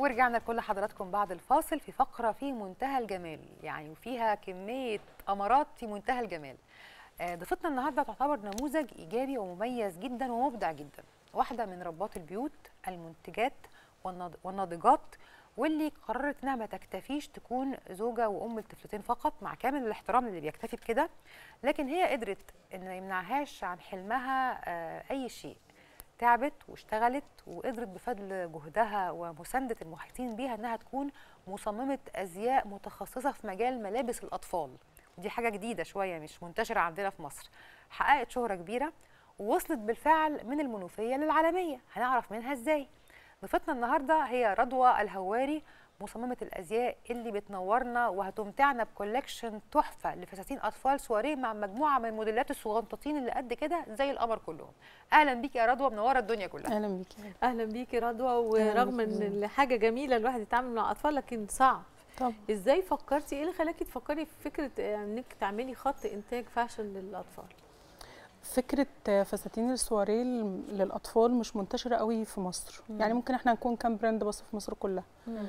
ورجعنا لكل حضراتكم بعد الفاصل في فقرة في منتهى الجمال يعني وفيها كمية أمارات في منتهى الجمال آه، ضيفتنا النهاردة تعتبر نموذج إيجابي ومميز جدا ومبدع جدا واحدة من ربات البيوت المنتجات والناض- والناضجات واللي قررت انها ما تكتفيش تكون زوجة وأم لطفلتين فقط مع كامل الاحترام اللي بيكتفي بكده لكن هي قدرت ان ما يمنعهاش عن حلمها آه، أي شيء تعبت واشتغلت وقدرت بفضل جهدها ومساندة المحيطين بيها انها تكون مصممة ازياء متخصصة في مجال ملابس الاطفال ودي حاجة جديدة شوية مش منتشرة عندنا في مصر حققت شهرة كبيرة ووصلت بالفعل من المنوفية للعالمية هنعرف منها ازاي ضيفتنا النهاردة هي رضوى الهواري مصممة الأزياء اللي بتنورنا وهتمتعنا بكولكشن تحفة لفساتين أطفال سواريه مع مجموعة من الموديلات الصغنططين اللي قد كده زي القمر كلهم أهلا بيكي يا رضوى منورة الدنيا كلها اهلا بيكي اهلا بيكي رضوى أهلاً ورغم بيكي. ان حاجه جميله الواحد يتعامل مع اطفال لكن صعب طب ازاي فكرتي ايه اللي خلاكي تفكري في فكره آه، انك تعملي خط انتاج فاشن للاطفال فكره فساتين السواريه للاطفال مش منتشره قوي في مصر مم. يعني ممكن احنا نكون كام براند بس في مصر كلها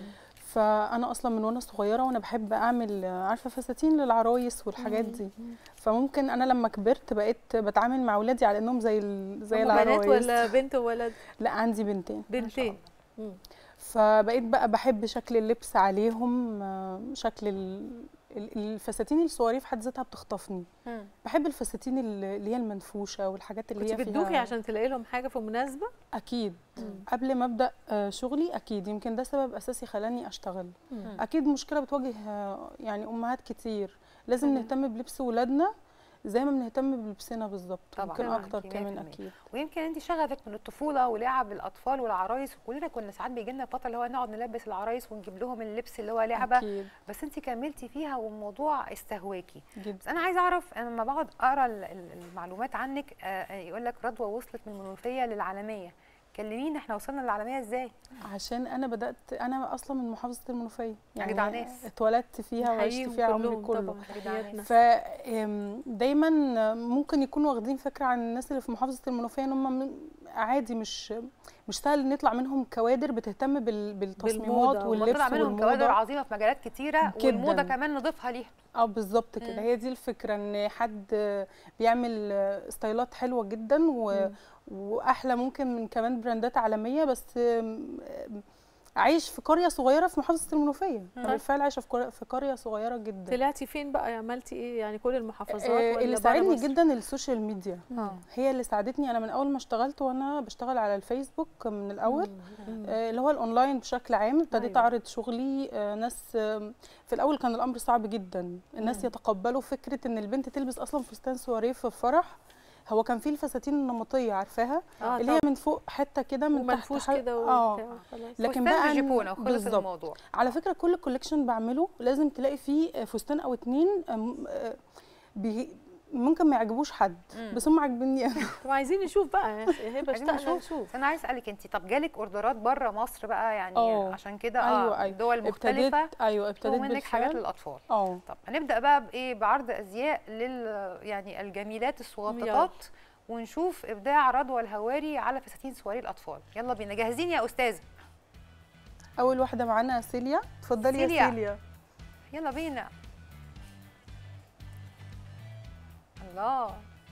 فانا اصلا من وانا صغيره وانا بحب اعمل عارفه فساتين للعرايس والحاجات مم. دي فممكن انا لما كبرت بقيت بتعامل مع اولادي على انهم زي ال- زي هما بنات العرايس ولا بنت وولد لا عندي بنتين بنتين مم. فبقيت بقى بحب شكل اللبس عليهم آه، شكل ال- ال- الفساتين السواريه في حد ذاتها بتخطفني بحب الفساتين اللي اللي هي المنفوشه والحاجات اللي كنت هي بتدوخي فيها عشان تلاقي لهم حاجه في مناسبه اكيد مم. قبل ما ابدا آه، شغلي اكيد يمكن ده سبب اساسي خلاني اشتغل اكيد مشكله بتواجه آه، يعني امهات كتير لازم تمام. نهتم بلبس ولادنا زي ما بنهتم بلبسنا بالظبط طبعاً. يمكن طبعاً، اكتر أكيد، كمان 100%. اكيد ويمكن انت شغفك من الطفوله ولعب الاطفال والعرايس وكلنا كنا ساعات بيجي لنا فتره اللي هو نقعد نلبس العرايس ونجيب لهم اللبس اللي هو لعبه اكيد بس انت كملتي فيها والموضوع استهواكي جدا بس انا عايزه اعرف انا لما بقعد اقرا ال- ال- المعلومات عنك يقول لك رضوى وصلت من المنوفيه للعالميه كلمينا احنا وصلنا للعالميه ازاي عشان انا بدات انا اصلا من محافظه المنوفيه جدع ناس. اتولدت فيها وعشت نحييهم فيها عمري كلهم كله طبعا تحياتنا فدايما ممكن يكونوا واخدين فكره عن الناس اللي في محافظه المنوفيه ان هم من- عادي مش مش سهل نطلع منهم كوادر بتهتم بال- بالتصميمات بالموضة. واللبس وطلع منهم كوادر والموضه عظيمه في مجالات كتيره جداً. والموضه كمان نضيفها ليها اه بالظبط كده مم. هي دي الفكره ان حد بيعمل ستايلات حلوه جدا و... مم. واحلى ممكن من كمان براندات عالميه بس عايش في قريه صغيره في محافظه المنوفيه مم. بالفعل عايشه في قرية- في قريه صغيره جدا طلعتي فين بقى عملتي ايه يعني كل المحافظات آه، ولا اللي برا ساعدني مصر؟ جدا السوشيال ميديا مم. هي اللي ساعدتني انا من اول ما اشتغلت وانا بشتغل على الفيسبوك من الاول مم. آه، اللي هو الاونلاين بشكل عام ابتديت أيوة. اعرض شغلي آه، ناس آه، في الاول كان الامر صعب جدا الناس مم. يتقبلوا فكره ان البنت تلبس اصلا فستان سواريه في فرح هو كان فيه الفساتين النمطيه عارفاها اه اللي هي من فوق حته كده من تحت ومنفوش ح- كده اه وبتاع، خلاص لكن فستان بقى بجيبونه إن- وخلص بالظبط. الموضوع على فكره كل كوليكشن بعمله لازم تلاقي فيه فستان او اتنين آم، آه، بي ممكن ما يعجبوش حد مم. بس هم عاجبيني أنا. طب عايزين نشوف بقى هبه عايزين اشتقنا نشوف. نشوف بس انا عايز اسالك انت طب جالك اوردرات بره مصر بقى يعني آه. عشان كده أيوة، اه أيوة. دول مختلفه ابتديت ايوه يطلبوا ابتديت منك حاجات بالفعل للاطفال اه طب هنبدا بقى بايه بعرض ازياء لل يعني الجميلات الصغنططات ونشوف ابداع رضوى الهواري على فساتين سواري الاطفال يلا بينا جاهزين يا استاذه اول واحده معانا سيليا اتفضلي سيليا. يا سيليا يلا بينا الله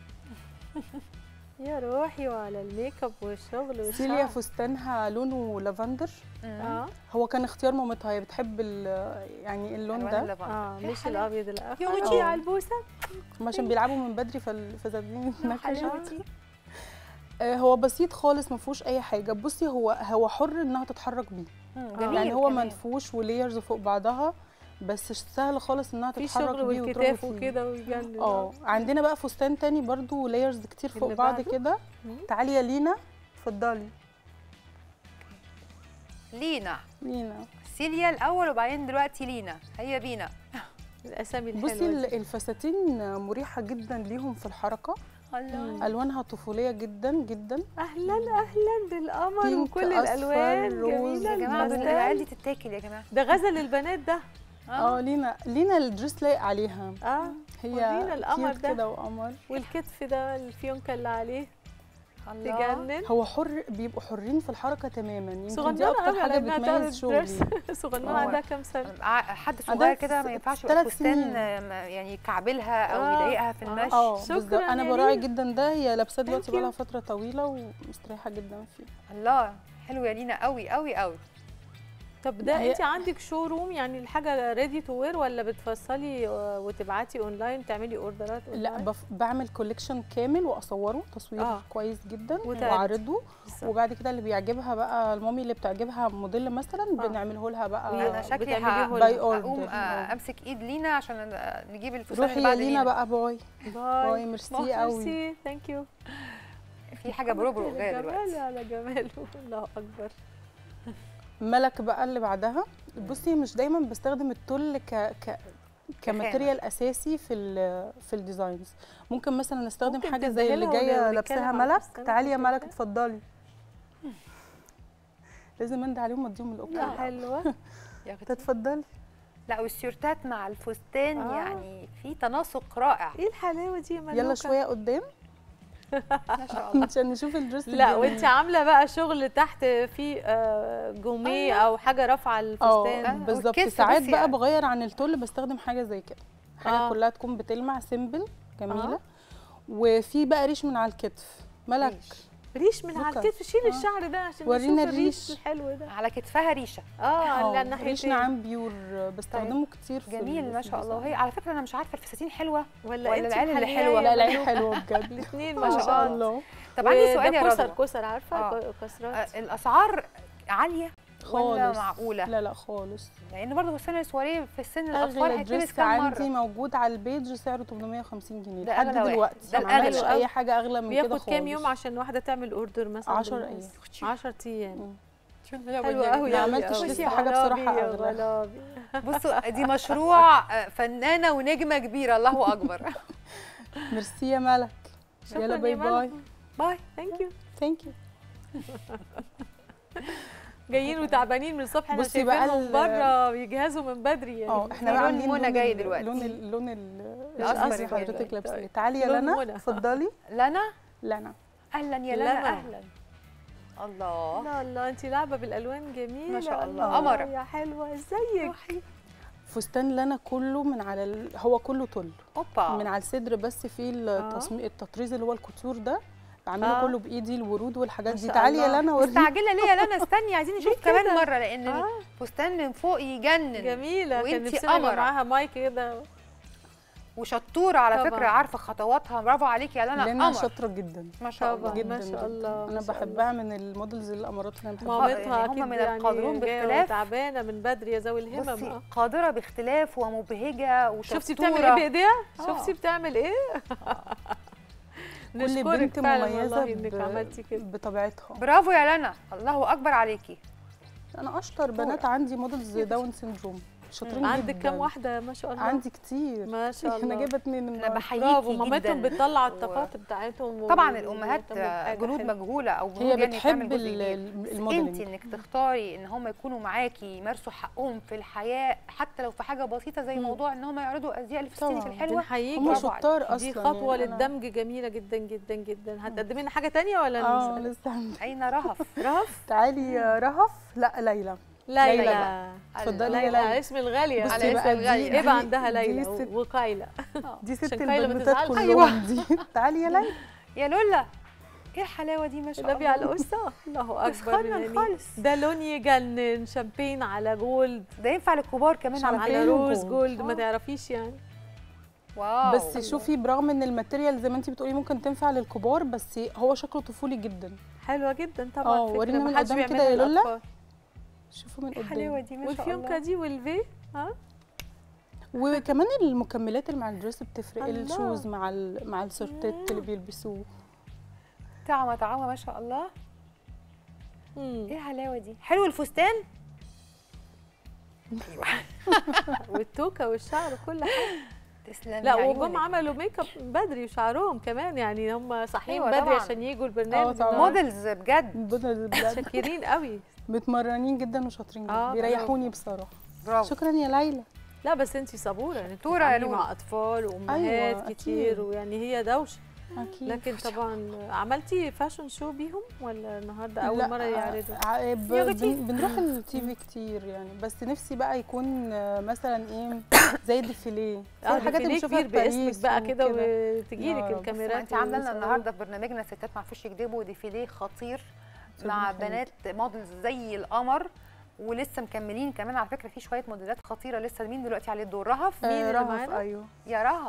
يا روحي وعلى الميك اب والشغل سيليا والشعر فستانها لونه لافندر اه هو كان اختيار مامتها هي بتحب ال- يعني اللون ألوان ده اللافندر. اه يا مش حلاوة. الابيض الاخضر يا يا وجهي. على البوسه هم عشان بيلعبوا من بدري فالفساتين يا نكشة. حلاوتي آه، هو بسيط خالص ما فيهوش اي حاجه بصي هو هو حر انها تتحرك بيه مم، آه. جميل يعني هو كمان. منفوش وليرز فوق بعضها بس سهل خالص انها في تتحرك شغل بيه وتروحي والكتاف فيه. وكده ويجنن اه عندنا بقى فستان تاني برضو لايرز كتير فوق اللي بعض بعده؟ كده مم. تعالي يا لينا اتفضلي لينا لينا سيليا الاول وبعدين دلوقتي لينا هيا بينا الاسامي الحلوه بصي ال- دي. الفساتين مريحه جدا ليهم في الحركه الله الوانها طفوليه جدا جدا اهلا اهلا بالقمر بينك، وكل أصفر، الالوان روز. جميله يا جماعه دول البستان. العيال دي تتاكل يا جماعه ده غزل البنات ده اه لينا لينا الدريس لايق عليها اه هي ورينا القمر cute ده. كده وقمر والكتف ده الفيونكه اللي عليه الله تجنن هو حر بيبقوا حرين في الحركه تماما يمكن دي صغننه اكتر قوي حاجه على انها تعرف بتميز شغلي درس صغننه هو- عندها كام سنه ع- حد عندها صغير كده س- ما ينفعش تلات يبقى فستان سنين. آم، يعني يكعبلها او آه، يضايقها في آه. المشي اه شكراً بالظبط انا يا براعي لينا. جدا ده هي لابساه Thank دلوقتي you. بقالها فتره طويله ومستريحه جدا فيه الله حلو يا لينا قوي قوي قوي طب ده هي- انت عندك شو روم يعني الحاجه ريدي تو وير ولا بتفصلي آه، وتبعتي اونلاين تعملي اوردرات لا أونلاين؟ بف... بعمل كوليكشن كامل واصوره تصوير آه. آه. كويس جدا وتعد. واعرضه بالظبط. وبعد كده اللي بيعجبها بقى المامي اللي بتعجبها موديل مثلا آه. بنعمله لها بقى انا شكلي بتعمليه ه- هولد. باي اقوم اوردر آه، امسك ايد لينا عشان آه، نجيب الفستان روحي اللي يا بعد لينا بقى باي باي باي ميرسي قوي ميرسي ثانك يو في حاجه بروبرو جايه جمال دلوقتي على جماله الله اكبر ملك بقى اللي بعدها بصي مش دايما بستخدم التل ك ك كماتيريال اساسي في ال في الديزاينز ممكن مثلا استخدم ممكن حاجه زي اللي تدهلها جايه ونتكلم لابساها عن ملك الفستان تعالي يا بتاعتك ملك ده. اتفضلي لازم انده عليهم واديهم يا الاوكي حلوه يا أختي. تتفضلي لا والسيورتات مع الفستان آه. يعني في تناسق رائع ايه الحلاوه دي يا ملوكه يلا شويه قدام ما شاء الله عشان نشوف الدرس لا الجميل. وانت عامله بقى شغل تحت في آه، جوميه او حاجه رافعه اه الفستان بالظبط والكتف ساعات بس بقى يعني. بغير عن التل بستخدم حاجه زي كده حاجه آه. آه. كلها تكون بتلمع سيمبل جميله آه. آه. وفي بقى ريش من على الكتف ملك ريش. ريش من على لوكا. الكتف شيل آه. الشعر ده عشان ورينا نشوف الريش الريش. الحلو ده على كتفها ريشه اه على آه، الناحيتين ريش نعام بيور بستخدمه كتير في جميل ال- ما في شاء الله الديزاين. وهي على فكره انا مش عارفه الفساتين حلوه ولا, ولا انت العيال اللي محلية حلوة؟ يا لا العين ملوكة؟ حلوه بجد الاثنين ما ما شاء شاء الله الله طب عندي وده سؤال يا كسر رضوى كسر عارفه آه. كسرات آه، الاسعار عاليه ولا خالص. معقوله لا لا خالص لان برضه فستان السواريه في السن الاطفال اغلى هيتلبس دريس كام عندي مره موجود على البيج سعره 850 جنيه ده لحد أغلى واحد. دلوقتي ده ما الأغلى. عملش اي حاجه اغلى من كده بياخد خالص كام يوم عشان واحده تعمل اوردر مثلا 10 بالمقاس؟ أيام. 10 ايام حلوه حلوه قوي ما عملتش لسه حاجة بصراحة أغلى. بصوا دي مشروع آه، فنانه ونجمه كبيره الله اكبر ميرسي يا ملك شكراً يلا يا باي ملك. باي باي ثانك يو ثانك يو جايين وتعبانين من الصبح احنا بصي بقى شايفينهم ال- بره بيجهزوا من بدري يعني اه احنا في بقى لون عاملين منى لون جاي ال- دلوقتي. لون ال- لون ال- الأصفر الأصفر اللي جاي. حضرتك لابساه طيب. تعالي يا لون لنا منى. اتفضلي لنا لنا اهلا يا لنا. لنا اهلا الله لا الله انت لعبه بالالوان جميله ما شاء الله. الله قمر. يا حلوه ازيك فستان لنا كله من على ال... هو كله تل اوبا من على الصدر بس فيه التصميم التطريز اللي هو الكوتور ده بعمله آه. كله بايدي الورود والحاجات ما دي شاء تعالي يا الله. لنا وريني مستعجله ليه يا لنا استني عايزين نشوف كده؟ كمان مره لان آه. الفستان من فوق يجنن جميله كان وانتي نفسنا يبقى قمرة. معاها مايك كده وشطوره على طبعاً. فكره عارفه خطواتها برافو عليكي يا لنا لنا قمر شاطره جدا ما شاء طبعاً. الله جدا ما شاء جداً. الله، ما انا شاء بحبها من المودلز الامارات اللي انا بحبها مامتها يعني هم اكيد من يعني القادرون جاية باختلاف. وتعبانه من بدري يا ذوي الهمم بصي آه. قادره باختلاف ومبهجه وشطوره شفتي بتعمل ايه بايديها آه. شفتي بتعمل ايه كل نشكرك بنت فعلاً مميزه والله انك ب- عملتي كده بطبيعتها برافو يا لنا الله اكبر عليكي انا اشطر بنات عندي مودلز داون سيندروم شاطرين عندك جدا كام واحده ما شاء الله عندي كتير ما شاء الله انا جايبه اتنين انا النهارده بحييكي برافو مامتهم جدا بتطلع و- الطاقات بتاعتهم و- طبعا الامهات وبتعمل حاجة جنود حلوة. مجهوله او جنود هي يعني بتعمل بتحب جزء ال- كبير. ال- بس انت الموديلنج انك تختاري ان هم يكونوا معاكي يمارسوا حقهم في الحياه حتى لو في حاجه بسيطه زي مم. موضوع ان هم يعرضوا ازياء الفستانك طبعاً. الحلوه بنحييكي هم برافو شطار اصلا دي خطوه يعني أنا- للدمج جميله جدا جدا جدا هتقدمي لنا حاجه تانية ولا اه نسأل؟ لسه عندي. اين رهف رهف تعالي يا رهف لا ليلى ليلى ليلى. اتفضلي يا ليلى ليلى اسم الغاليه بصي على اسم بقى دي- الغالية. دي- يبقى عندها دي ليلى ست- وقايله دي ست عشان كايلة ما البنوتات تزعلش. كلهم أيوة. دي تعالي يا ليلى يا لولا ايه الحلاوه دي ما شاء النبي الله على القصه الله بس اكبر خلنا يعني خالص ده لون يجنن شامبين على جولد ده ينفع للكبار كمان على على شامبين فكره روز وجولد. جولد ما آه. تعرفيش يعني واو بس شوفي برغم ان الماتيريال زي ما انت بتقولي ممكن تنفع للكبار بس هو شكله طفولي جدا حلوه جدا طبعا آه، فكرة ورينا من ما حدش قدام كده بيعملها يا لولا. للأطفال. شوفوا من إيه الحلاوه قدام دي ما شاء والفيونكه الله دي والفي ها وكمان المكملات اللي مع الدريس بتفرق الله. الشوز مع ال... مع السورتات اللي بيلبسوه طعمه طعمه ما شاء الله مم. ايه الحلاوه دي حلو الفستان والتوكه والشعر وكل حاجه تسلمي لا عيونك. وجم عملوا ميك اب بدري وشعرهم كمان يعني هم صاحيين أيوة بدري طبعاً. عشان يجوا البرنامج طبعاً. النهاردة. موديلز بجد بدل- بجد شاكرين قوي متمرنين جدا وشاطرين جدا آه، بيريحوني بصراحه برافو شكرا يا ليلى لا بس انت صبوره يعني شطورة يا بتتعاملي لولو. مع اطفال وامهات أيوة، كتير أكيد. ويعني هي دوشه اكيد لكن طبعا عملتي فاشن شو بيهم ولا النهارده اول لا، مره يعرضوا ع- ب- يا بنتي. بن- بنروح التي في كتير يعني بس نفسي بقى يكون آه، مثلا ايه زي الديفيليه زي اه الحاجات اللي ديفيليه بنشوفها كبير في باسمك باريس بقى كده وكده. وتجيلك يا رب. الكاميرات انت عامله لنا ويصوروا. النهارده في برنامجنا ستات ما عرفوش يكذبوا ديفيليه خطير مع ربنا بنات موديلز زي القمر ولسه مكملين كمان على فكره في شويه موديلات خطيره لسه مين دلوقتي عليه الدور رهف آه، مين اللي رهف، معانا؟ ايوه يا رهف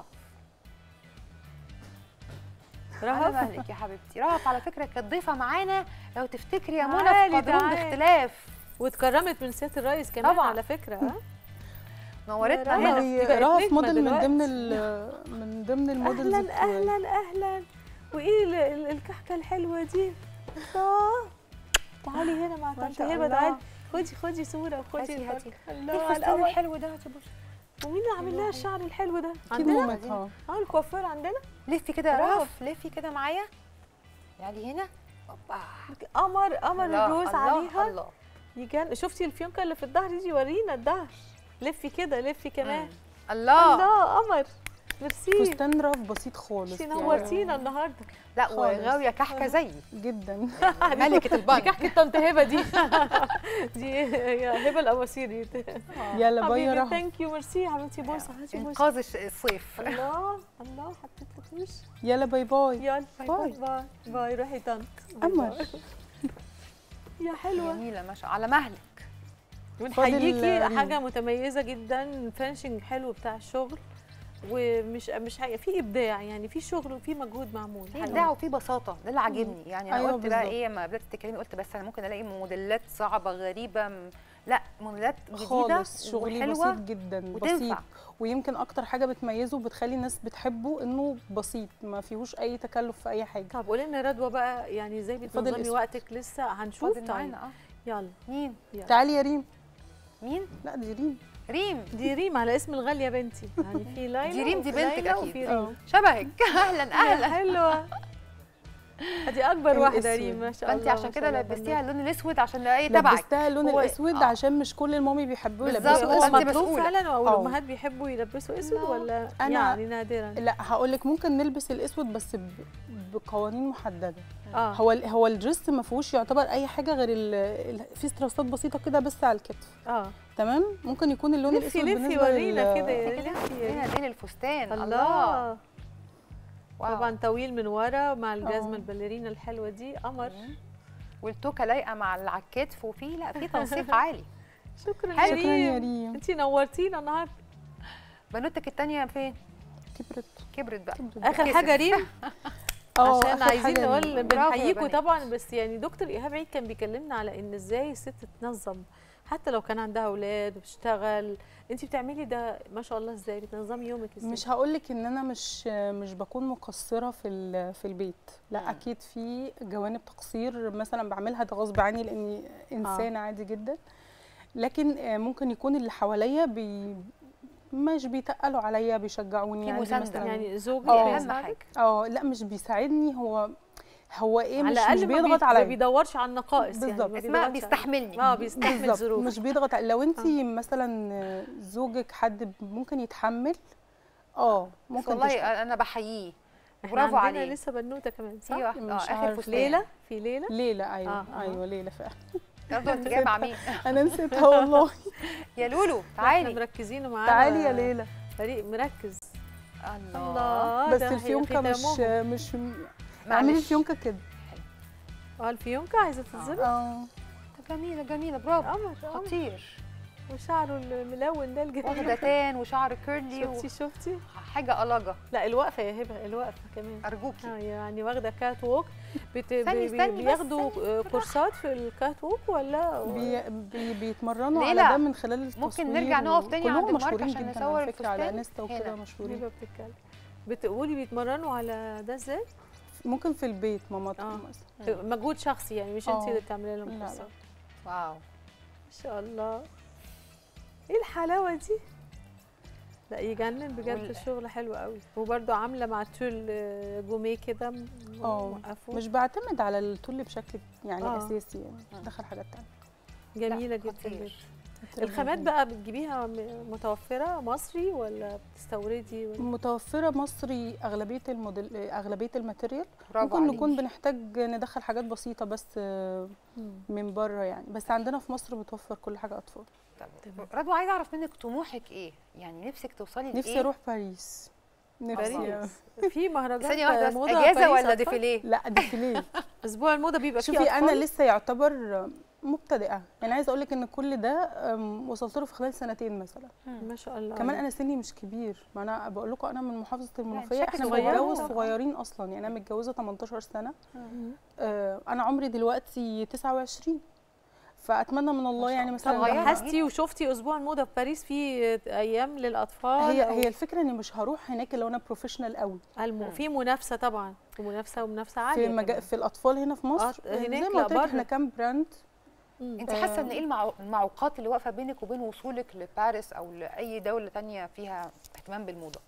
على رهف مهلك يا حبيبتي رهف على فكره كانت ضيفه معانا لو تفتكري يا منى تعالي، في قدرون تعالي. باختلاف واتكرمت من سياده الرئيس كمان طبعاً. على فكره اه نورتنا يا هنا رهف. هي دي بقت رهف نجمة موديل من دلوقتي. ضمن ال- من ضمن المودلز اهلا بتوعي. اهلا اهلا وايه ال- ال- الكحكه الحلوه دي الله تعالي هنا مع ما طنط شاء هبه الله. تعالي خدي خدي صوره وخدي هاتي، الفرق. هاتي. الله ايه على الفستان القمر الحلو ده يا بوش ومين اللي عامل لها الشعر الحلو ده اكيد عندنا مامتها اه الكوافير عندنا لفي كده يا رهف. رهف لفي كده معايا يعني هنا اوبا قمر قمر الله، الروز الله، عليها الله يجان شفتي الفيونكه اللي في الظهر دي ورينا الظهر لفي كده لفي كمان مم. الله الله قمر ميرسي فستان رهف بسيط خالص انتي يعني. نورتينا النهارده لا خالص. وغاويه كحكه زيي جدا ملكه دي البنك كحكه طنط هبه دي دي يا هبه الاباصير دي يلا باي يا حبيبي رهف ثانك يو ميرسي يا حبيبتي بوسه هاتي بوسه انقاذ الش- الصيف الله الله حطيت لك وش يلا باي باي يلا باي. باي باي باي روحي طنط باي قمر. باي. يا حلوه جميله ما شاء على مهلك ونحييكي فاضل حاجه متميزه جدا فينشنج حلو بتاع الشغل ومش مش حاجة في ابداع يعني في شغل وفي مجهود معمول في حلو. ابداع وفي بساطه ده اللي عاجبني يعني انا أيوة قلت بقى بالظبط. ايه لما بدات تتكلمي قلت بس انا ممكن الاقي موديلات صعبه غريبه م... لا موديلات جديده خالص شغلي وحلوه بسيط جدا بسيط وتنفع ويمكن اكتر حاجه بتميزه وبتخلي الناس بتحبه انه بسيط ما فيهوش اي تكلف في اي حاجه طب قولي لنا رضوى بقى يعني ازاي فاضل بتنظمي اسود. وقتك لسه هنشوف فاضل طيب معانا اه يلا مين تعالي يا ريم مين لا دي ريم ريم دي ريم على اسم الغاليه يا بنتي يعني في ليلى دي ريم دي وفي بنتك ليلى أكيد. وفي اه ريم شبهك اهلا اهلا حلوه دي اكبر واحده الأسود. ريم ما شاء فانت الله عشان ما كده شاء الله لبستيها اللون الاسود عشان ايه تبعك لبستها اللون هو- الاسود آه. عشان مش كل المامي بيحبوا بالظبط. بنات. يلبسوا هو أنت اسود مطلوب مسؤولة. فعلا او اه. الامهات بيحبوا يلبسوا اسود لا. ولا أنا- يعني نادرا لا هقول لك ممكن نلبس الاسود بس ب... بقوانين محدده اه هو ال- هو الدريس ما فيهوش يعتبر اي حاجه غير ال... ال... في ستراسات بسيطه كده بس على الكتف اه تمام ممكن يكون اللون لفي الاسود لفي بالنسبه ورينا لل- كده يا كده لفي هنا بين الفستان الله الله واو. طبعا طويل من ورا مع اه. الجزمه الباليرينا الحلوه دي قمر والتوكه لايقه مع اللي على الكتف وفي لا في تنسيق عالي شكرا يا حلو. شكرا يا ريم ريم انتي نورتينا النهارده بنوتك التانية فين؟ كبرت كبرت بقى كبرت اخر كسف. حاجه ريم اه، عشان آخر عايزين حاجة نقول ريم. برافو يا بنحييكم بنات. طبعا بس يعني دكتور ايهاب عيد كان بيكلمنا على ان ازاي الست تنظم حتى لو كان عندها اولاد وبتشتغل انت بتعملي ده ما شاء الله ازاي بتنظمي يومك ازاي مش هقول لك ان انا مش مش بكون مقصره في ال- في البيت مم. لا اكيد في جوانب تقصير مثلا بعملها ده غصب عني لاني انسانه عادي جدا لكن آه، ممكن يكون اللي حواليا بي مش بيتقلوا عليا بيشجعوني في عندي مساندة. مثلا يعني زوجي دي اه. اهم بيساعدك؟ حاجه اه لا مش بيساعدني هو هو ايه على مش الاقل مش ما بيضغط بي- ما عليا بيدورش على النقائص يعني بالظبط. ما اسمها بيدورش على- بيستحملني اه بيستحمل بالظبط ظروف مش بيضغط لو انت مثلا زوجك حد ممكن يتحمل اه بس ممكن والله تشتغل. انا بحييه احنا برافو عندنا عليه لسه بنوته كمان صح في واحده اه مش اخر عارفة. فستان ليلى في ليلى ليلى ايوه آه، آه. ايوه ليلى فعلا برضه انت جايه مع مين؟ انا نسيتها والله يا لولو احنا تعالي مركزين معانا تعالي يا ليلى فريق مركز الله الله بس ده هي الفيونكه مش ختامهم. مش اعملي معلش الفيونكه كده اه الفيونكه عايزه تنزل اه طب جميله جميله برافو قمر قمر خطير وشعره الملون ده الجميل واخده تان وشعر كيرلي شفتي شفتي وحاجه ألجة لا الوقفه يا هبه الوقفه كمان ارجوكي آه يعني واخده كات ووك بت... بي- استني- بي- استني بس، بياخدوا استني، آه، كورسات في الكات ووك ولا بي بي بيتمرنوا على ليلى، ده من خلال التصوير ممكن نرجع نقف تاني كلهم عند المارك مشهورين عشان جدا نصور على فكره على الفستان؟ انستا وكده هنا. مشهورين هبه بتتكلم بتقولي بيتمرنوا على ده ازاي؟ ممكن في البيت مامتهم آه. مثلا مجهود شخصي يعني مش انت آه. اللي بتعملي لهم لا، لا. كورسات واو ما شاء الله ايه الحلاوه دي لا يجنن بجد وال- الشغل حلو قوي وبرده عامله مع تول آه، جوميه كده م- اه موقفه مش بعتمد على التل بشكل يعني آه. اساسي يعني آه. دخل حاجات تانية جميله لا، جدا خطير. جدا الخامات بقى بتجيبيها م- متوفره مصري ولا بتستوردي ولا متوفره مصري اغلبيه الموديل اغلبيه الماتيريال برافو ممكن عليكي. نكون بنحتاج ندخل حاجات بسيطه بس آه، من بره يعني بس عندنا في مصر بتوفر كل حاجه اطفال طب رضوى عايزه اعرف منك طموحك ايه يعني نفسك توصلي لايه نفسي اروح باريس نفسي باريس في مهرجان ثانيه واحده بس موضه اجازه باريس ولا أطفال؟ ديفيليه لا ديفيليه اسبوع الموضه بيبقى فيه شوفي انا أطفال؟ لسه يعتبر مبتدئه يعني عايزه اقول لك ان كل ده أم، وصلت له في خلال سنتين مثلا ما شاء الله كمان انا سني مش كبير ما انا بقول لكم انا من محافظه المنوفيه شكلك احنا صغيرة. بنتجوز صغيرين اصلا يعني انا متجوزه 18 سنه مم. آه، انا عمري دلوقتي 29 فاتمنى من الله يعني طب مثلا صغيرة. لما- بحثتي وشفتي اسبوع الموضه في باريس في ايام للاطفال هي أو هي الفكره اني مش هروح هناك لو انا بروفيشنال قوي الم... في منافسه طبعا في منافسه ومنافسه في عاليه مجا... كمان. في الاطفال هنا في مصر آه، هناك زي لا، ما قلت لك بره. احنا كام براند مم. انت حاسه ان ايه المعو- المعوقات اللي واقفه بينك وبين وصولك لباريس او لاي دوله تانية فيها اهتمام بالموضه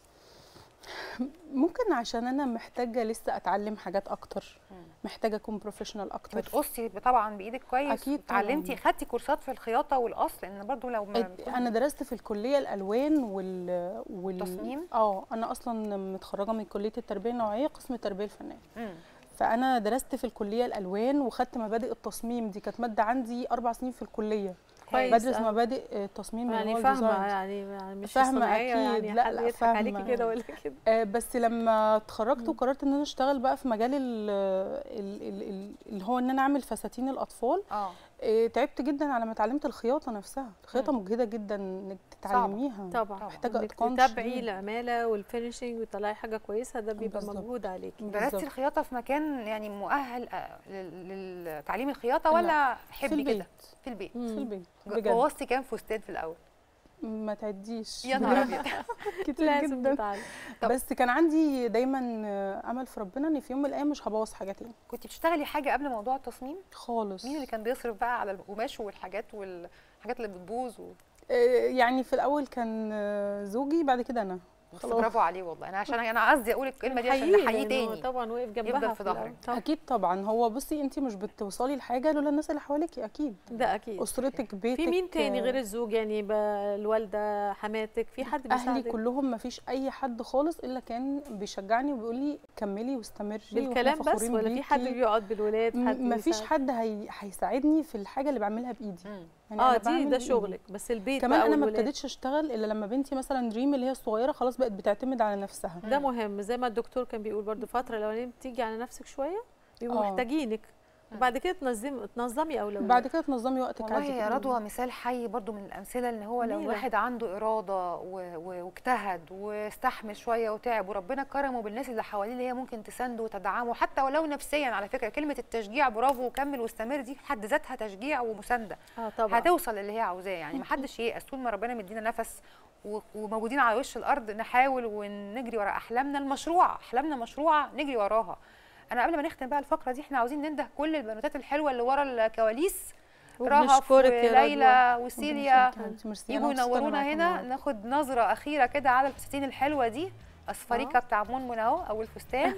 ممكن عشان انا محتاجه لسه اتعلم حاجات اكتر مم. محتاجه اكون بروفيشنال اكتر بتقصي طبعا بايدك كويس أكيد طبعاً. اتعلمتي خدتي كورسات في الخياطه والقص لان برضو لو ما انا درست في الكليه الالوان وال وال تصميم؟ اه انا اصلا متخرجه من كليه التربيه النوعيه قسم التربيه الفنيه مم. فانا درست في الكليه الالوان وخدت مبادئ التصميم دي كانت ماده عندي اربع سنين في الكليه كويس بدرس أوي. مبادئ التصميم اللي يعني هو فاهمه الديزاين. يعني يعني مش فاهمة صناعية أكيد. يعني لا، حد لا، يضحك عليكي فاهمة. كده ولا كده آه، بس لما اتخرجت وقررت ان انا اشتغل بقى في مجال ال ال ال ال اللي هو ان انا اعمل فساتين الاطفال اه آه، تعبت جدا على ما اتعلمت الخياطه نفسها الخياطه مم. مجهده جدا انك تتعلميها طبعا محتاجة إنك إتقان تتابعي شديد. العماله والفينشنج وتطلعي حاجه كويسه ده بيبقى بالظبط. مجهود عليكي درستي بالظبط. الخياطه في مكان يعني مؤهل آه، لل- لتعليم الخياطه لا، ولا في حبي البيت كده في البيت في مم. البيت بجد بوظتي كام فستان في الاول ما تعديش يا نهار ابيض كتير لازم جدا تتعلم طب- بس كان عندي دايما آه، امل في ربنا ان في يوم من الايام مش هبوظ حاجه تاني كنت بتشتغلي حاجه قبل موضوع التصميم خالص مين اللي كان بيصرف بقى على القماش والحاجات والحاجات اللي بتبوظ و... آه، يعني في الاول كان آه، زوجي بعد كده انا بس خلاص. برافو عليه والله انا عشان انا قصدي اقول الكلمه دي عشان حقيقي نحييه لأنه تاني طبعا وقف جنبها يفضل في الأول. ظهرك. طبعاً. اكيد طبعا هو بصي انت مش بتوصلي لحاجه لولا الناس اللي حواليكي اكيد ده اكيد اسرتك بيتك في مين تاني آه، غير الزوج يعني ب- الوالده حماتك في حد اهلي بيساعدك كلهم ما فيش اي حد خالص الا كان بيشجعني وبيقول لي كملي واستمري وإحنا بالكلام بس فخورين ولا في حد بيكي. بيقعد بالولاد حد ما فيش بيساعد؟ حد هي... هيساعدني في الحاجه اللي بعملها بايدي مم. يعني اه أنا دي بعمل ده بإيدي. شغلك بس البيت كمان بقى انا ما والولاد. ابتديتش اشتغل الا لما بنتي مثلا دريم اللي هي الصغيره خلاص بقت بتعتمد على نفسها ده مهم زي ما الدكتور كان بيقول برضو فتره لو بتيجي على نفسك شويه بيبقوا آه. محتاجينك وبعد كده تنظمي تنظمي اولويات بعد كده تنظمي وقتك والله عادي يا جداً. رضوى مثال حي برضو من الامثله ان هو لو جميلة. الواحد عنده اراده و- و- واجتهد واستحمل شويه وتعب وربنا كرمه بالناس اللي حواليه اللي هي ممكن تسانده وتدعمه حتى ولو نفسيا على فكره كلمه التشجيع برافو وكمل واستمر دي في حد ذاتها تشجيع ومسانده اه طبعا هتوصل للي هي عاوزاه يعني محدش ييأس طول ما ربنا مدينا نفس و- وموجودين على وش الارض نحاول ونجري ورا احلامنا المشروعه احلامنا مشروعه نجري وراها انا قبل ما نختم بقى الفقره دي احنا عاوزين ننده كل البنوتات الحلوه اللي ورا الكواليس رهف وبنشكرك يا وليلى وسيليا انت ميرسي يجوا أنا مبسوطة إني ينورونا معاكم هنا النهاردة. ناخد نظره اخيره كده على الفساتين الحلوه دي اصفريكه آه. بتاع منمن اهو او الفستان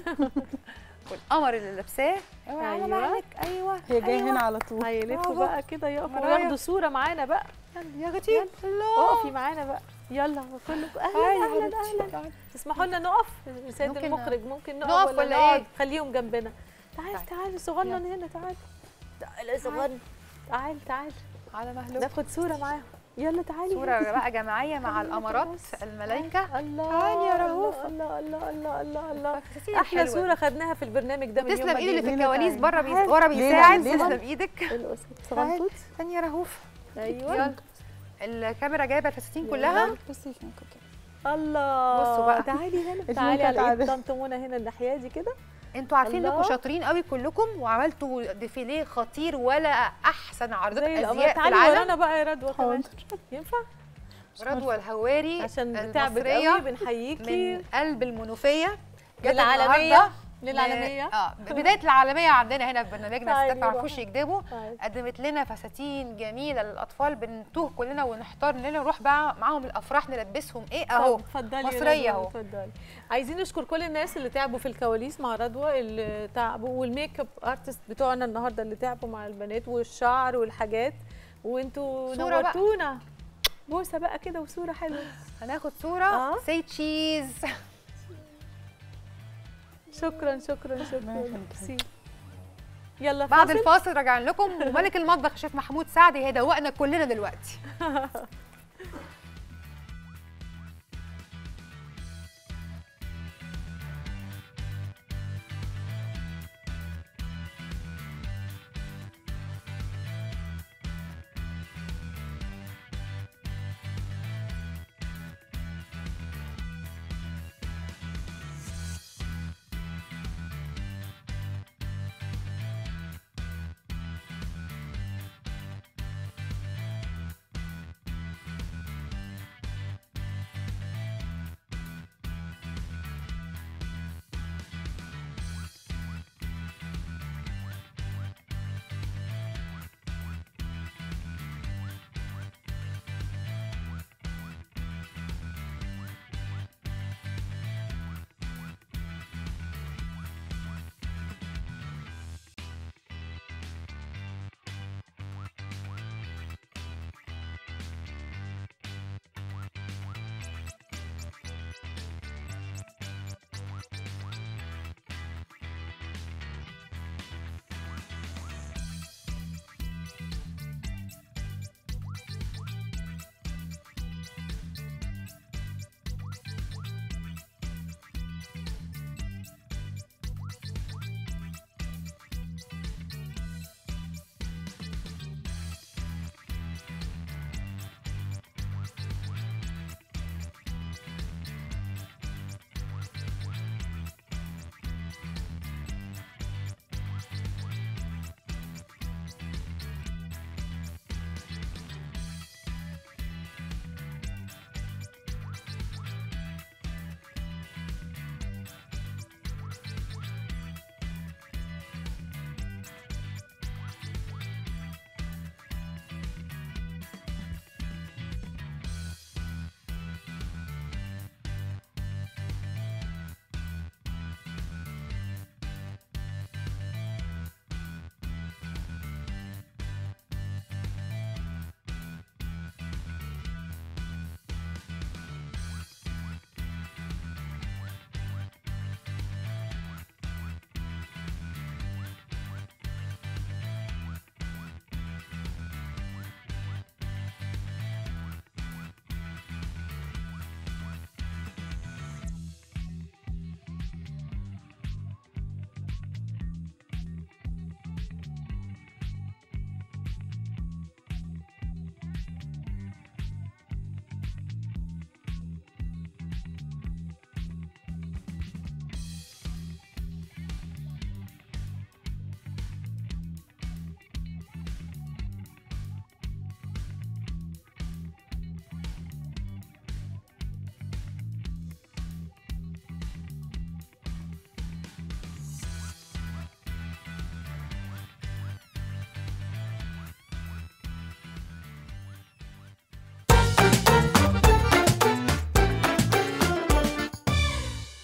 والقمر اللي لابساه اوعى على أيوة. مهلك ايوه هي جايه أيوة. هنا على طول هيلفوا برافو. بقى كده يقفوا مرايا. وياخدوا صوره معانا بقى يا غتي الله اقفي معانا بقى يلا كلكم اهلا اهلا اهلا تسمحوا لنا نقف سيد ممكن المخرج ممكن نقف, نقف ولا, ولا نقعد إيه؟ خليهم جنبنا تعال تعال. تعال صغنن هنا تعال تعال يا صغنن تعال تعال على مهلك ناخد صوره معاهم يلا تعالي صورة بقى جماعية مع خلينا الأمارات بس. الملايكة الله تعالي يا رهوفة. الله الله الله الله الله الفساتين احلى الحلوة صوره دي. خدناها في البرنامج ده من يوم تسلم ما ايد اللي في جينا. ليلى الكواليس تعالي. بره بي... تعالي. ورا ليلى، بيساعد ليلى. تسلم ايدك القصة صغنطوط ثانية رهوف ايوه يلا الكاميرا جايبة الفساتين كلها بصي فين كده الله بصوا بقى. تعالي هنا الفيلم تعالي كانت على ايد عادة. طنط منى هنا الناحيه دي كده انتوا عارفين الله. انكم شاطرين قوي كلكم وعملتوا ديفيليه خطير ولا احسن عرضات زي القمر ازياء في تعالي العالم ورانا بقى يا رضوى كمان حاضر ينفع رضوى الهواري عشان تعبت المصرية قوي بنحييكي من قلب المنوفيه جت للعالمية النهاردة للعالمية ل- اه بدايه العالميه عندنا هنا في برنامجنا طيب الستات ما يروح. يعرفوش يكذبوا طيب. قدمت لنا فساتين جميله للاطفال بنتوه كلنا ونحتار اننا نروح بقى معاهم الافراح نلبسهم ايه اهو طب اتفضلي يا مصرية رضوى، أهو. اتفضلي عايزين نشكر كل الناس اللي تعبوا في الكواليس مع رضوى اللي تعبوا والميك اب ارتست بتوعنا النهارده اللي تعبوا مع البنات والشعر والحاجات وانتوا صورة بقى. نورتونا بوسه بقى كده وصوره حلوه هناخد صوره آه. سي تشيز شكرا شكرا شكرا يخليك. ميرسي. يلا بعد فاصل الفاصل راجعين لكم وملك المطبخ الشيف محمود سعد هيدوقنا كلنا دلوقتي